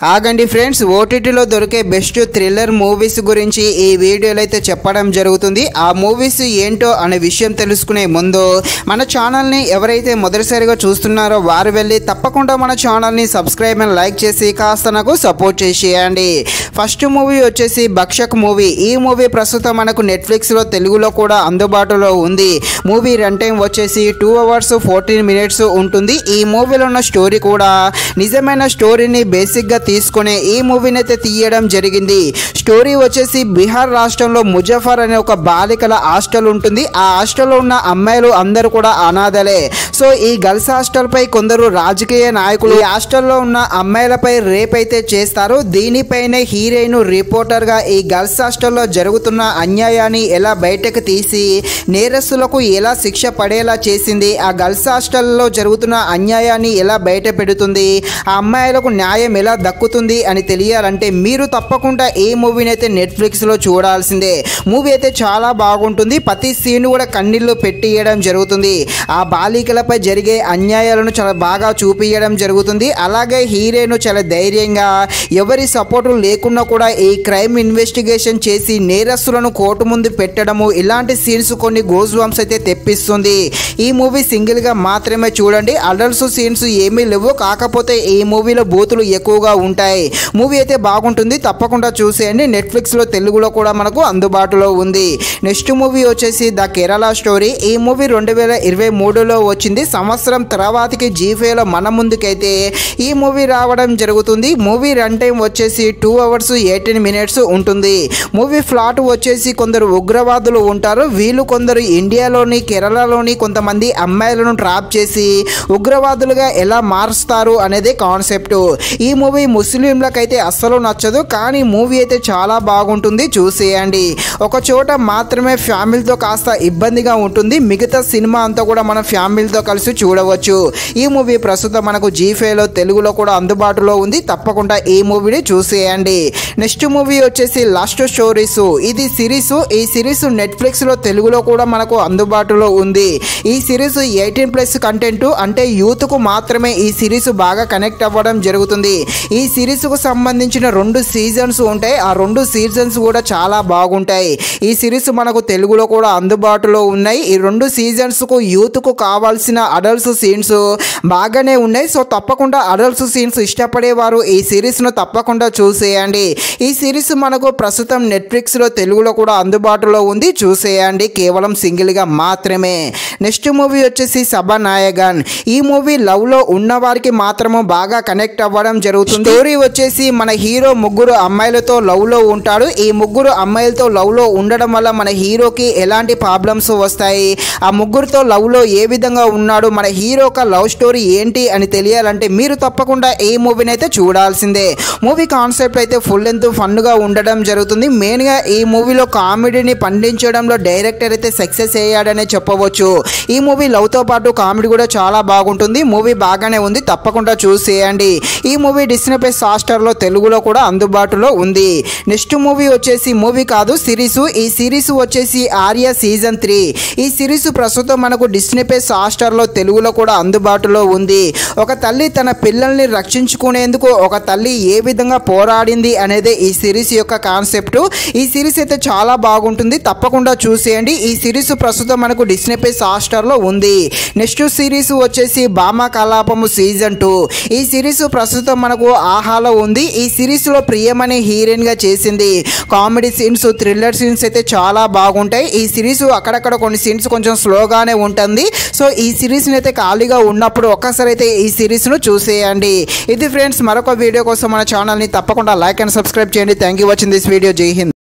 ఆగండి ఫ్రెండ్స్ ఓటీటీలో దొరికే బెస్ట్ థ్రిల్లర్ మూవీస్ గురించి ఈ వీడియోలో అయితే చెప్పడం జరుగుతుంది ఆ మూవీస్ ఏంటో అనే విషయం తెలుసుకునే ముందు మన ఛానల్ని ఎవరైతే మొదటిసారిగా చూస్తున్నారో వారు వెళ్ళి తప్పకుండా మన ఛానల్ని సబ్స్క్రైబ్ అండ్ లైక్ చేసి కాస్త నాకు సపోర్ట్ చేసేయండి ఫస్ట్ మూవీ వచ్చేసి భక్షక్ మూవీ ఈ మూవీ ప్రస్తుతం మనకు నెట్ఫ్లిక్స్లో తెలుగులో కూడా అందుబాటులో ఉంది మూవీ రన్ టైం వచ్చేసి టూ అవర్స్ ఫోర్టీన్ మినిట్స్ ఉంటుంది ఈ మూవీలో ఉన్న స్టోరీ కూడా నిజమైన స్టోరీని బేసిక్గా తీసుకునే ఈ మూవీని అయితే తీయడం జరిగింది స్టోరీ వచ్చేసి బీహార్ రాష్ట్రంలో ముజఫర్ అనే ఒక బాలికల హాస్టల్ ఉంటుంది ఆ హాస్టల్లో ఉన్న అమ్మాయిలు అందరూ కూడా అనాథలే సో ఈ గర్ల్స్ హాస్టల్ పై కొందరు రాజకీయ నాయకులు ఈ హాస్టల్లో ఉన్న అమ్మాయిలపై రేప్ అయితే చేస్తారు దీనిపైనే హీరోయిన్ రిపోర్టర్ గా ఈ గర్ల్స్ హాస్టల్లో జరుగుతున్న అన్యాయాన్ని ఎలా బయటకు తీసి నేరస్తులకు ఎలా శిక్ష పడేలా చేసింది ఆ గర్ల్స్ హాస్టల్లో జరుగుతున్న అన్యాయాన్ని ఎలా బయట పెడుతుంది ఆ అమ్మాయిలకు న్యాయం ఎలా దక్కుతుంది అని తెలియాలంటే మీరు తప్పకుండా ఈ మూవీని అయితే నెట్ఫ్లిక్స్లో చూడాల్సిందే మూవీ అయితే చాలా బాగుంటుంది ప్రతి సీన్ కూడా కన్నీళ్ళు పెట్టియడం జరుగుతుంది ఆ బాలికలపై జరిగే అన్యాయాలను చాలా బాగా చూపించడం జరుగుతుంది అలాగే హీరోయిన్ చాలా ధైర్యంగా ఎవరి సపోర్టు లేకుండా కూడా ఈ క్రైమ్ ఇన్వెస్టిగేషన్ చేసి నేరస్తులను కోర్టు ముందు పెట్టడము ఇలాంటి సీన్స్ కొన్ని గోజ్ వామ్స్ అయితే తెప్పిస్తుంది ఈ మూవీ సింగిల్గా మాత్రమే చూడండి అడల్ట్స్ సీన్స్ ఏమీ లేవు కాకపోతే ఈ మూవీలో బూతులు ఎక్కువగా ఉంటాయి మూవీ అయితే బాగుంటుంది తప్పకుండా చూసేయండి నెట్ఫ్లిక్స్లో తెలుగులో కూడా మనకు అందుబాటులో ఉంది నెక్స్ట్ మూవీ వచ్చేసి ద కేరళ స్టోరీ ఈ మూవీ రెండు వేల ఇరవై మూడులో వచ్చింది సంవత్సరం తర్వాతకి జీఫేలో మన ముందుకైతే ఈ మూవీ రావడం జరుగుతుంది మూవీ రన్ టైం వచ్చేసి టూ అవర్స్ ఎయిటీన్ మినిట్స్ ఉంటుంది మూవీ ఫ్లాట్ వచ్చేసి కొందరు ఉగ్రవాదులు ఉంటారు వీళ్ళు కొందరు ఇండియాలోని కేరళలోని కొంతమంది అమ్మాయిలను ట్రాప్ చేసి ఉగ్రవాదులుగా ఎలా మారుస్తారు అనేది కాన్సెప్ట్ ఈ మూవీ ముస్లింలకైతే అస్సలు నచ్చదు కానీ మూవీ అయితే చాలా బాగుంటుంది చూసేయండి ఒక చోట మాత్రమే ఫ్యామిలీతో కాస్త ఇబ్బందిగా ఉంటుంది మిగతా సినిమా అంతా కూడా మన ఫ్యామిలీతో కలిసి చూడవచ్చు ఈ మూవీ ప్రస్తుతం మనకు జీఫేలో తెలుగులో కూడా అందుబాటులో ఉంది తప్పకుండా ఈ మూవీని చూసేయండి నెక్స్ట్ మూవీ వచ్చేసి లాస్ట్ స్టోరీస్ ఇది సిరీస్ ఈ సిరీస్ నెట్ఫ్లిక్స్లో తెలుగులో కూడా మనకు అందుబాటులో ఉంది ఈ సిరీస్ ఎయిటీన్ ప్లస్ కంటెంట్ అంటే యూత్కు మాత్రమే ఈ సిరీస్ బాగా కనెక్ట్ అవ్వడం జరుగుతుంది ఈ సిరీస్కు సంబంధించిన రెండు సీజన్స్ ఉంటాయి ఆ రెండు సీజన్స్ కూడా చాలా బాగుంటాయి ఈ సిరీస్ మనకు తెలుగులో కూడా అందుబాటులో ఉన్నాయి ఈ రెండు సీజన్స్కు యూత్కు కావాల్సిన అడల్ట్స్ సీన్స్ బాగానే ఉన్నాయి సో తప్పకుండా అడల్ట్స్ సీన్స్ ఇష్టపడేవారు ఈ సిరీస్ను తప్పకుండా చూసేయండి ఈ సిరీస్ మనకు ప్రస్తుతం నెట్ఫ్లిక్స్లో తెలుగులో కూడా అందుబాటులో ఉంది చూసేయండి కేవలం సింగిల్గా మాత్రమే నెక్స్ట్ మూవీ వచ్చేసి సభానాయగన్ ఈ మూవీ లవ్లో ఉన్న వారికి మాత్రము బాగా కనెక్ట్ అవ్వడం జరుగుతుంది స్టోరీ వచ్చేసి మన హీరో ముగ్గురు అమ్మాయిలతో లవ్లో ఉంటాడు ఈ ముగ్గురు అమ్మాయిలతో లవ్లో ఉండడం వల్ల మన హీరోకి ఎలాంటి ప్రాబ్లమ్స్ వస్తాయి ఆ ముగ్గురితో లవ్లో ఏ విధంగా ఉన్నాడు మన హీరో యొక్క లవ్ స్టోరీ ఏంటి అని తెలియాలంటే మీరు తప్పకుండా ఈ మూవీని అయితే చూడాల్సిందే మూవీ కాన్సెప్ట్ అయితే ఫుల్ లెంత్ ఫన్గా ఉండడం జరుగుతుంది మెయిన్గా ఈ మూవీలో కామెడీని పండించడంలో డైరెక్టర్ అయితే సక్సెస్ అయ్యాడనే చెప్పవచ్చు ఈ మూవీ లవ్తో పాటు కామెడీ కూడా చాలా బాగుంటుంది మూవీ బాగానే ఉంది తప్పకుండా చూసేయండి ఈ మూవీ డిస్నీ ప్లస్ హాస్టర్లో తెలుగులో కూడా అందుబాటులో ఉంది నెక్స్ట్ మూవీ వచ్చేసి మూవీ కాదు సిరీస్ ఈ సిరీస్ వచ్చేసి ఆర్య సీజన్ త్రీ ఈ సిరీస్ ప్రస్తుతం మనకు డిస్నీ ప్లస్ హాస్టర్లో తెలుగులో కూడా అందుబాటులో ఉంది ఒక తల్లి తన పిల్లల్ని రక్షించుకునేందుకు ఒక తల్లి ఏ విధంగా పోరాడింది అనేది ఈ సిరీస్ యొక్క కాన్సెప్ట్ ఈ సిరీస్ అయితే చాలా బాగుంటుంది తప్పకుండా చూసేయండి ఈ సిరీస్ ప్రస్తుతం మనకు డిస్నీ ప్లస్ హాస్టర్లో ఉంది నెక్స్ట్ సిరీస్ వచ్చేసి బామా కలాపము సీజన్ టూ ఈ సిరీస్ ప్రస్తుతం మనకు ఆహాలో ఉంది ఈ సిరీస్లో ప్రియమణి హీరోయిన్గా చేసింది కామెడీ సీన్స్ థ్రిల్లర్ సీన్స్ అయితే చాలా బాగుంటాయి ఈ సిరీస్ అక్కడక్కడ కొన్ని సీన్స్ కొంచెం స్లోగానే ఉంటుంది సో ఈ సిరీస్ని అయితే ఖాళీగా ఉన్నప్పుడు ఒక్కసారి అయితే ఈ సిరీస్ను చూసేయండి ఇది ఫ్రెండ్స్ మరొక వీడియో కోసం మన ఛానల్ని తప్పకుండా లైక్ అండ్ సబ్స్క్రైబ్ చేయండి thank you watching this video Jai Hind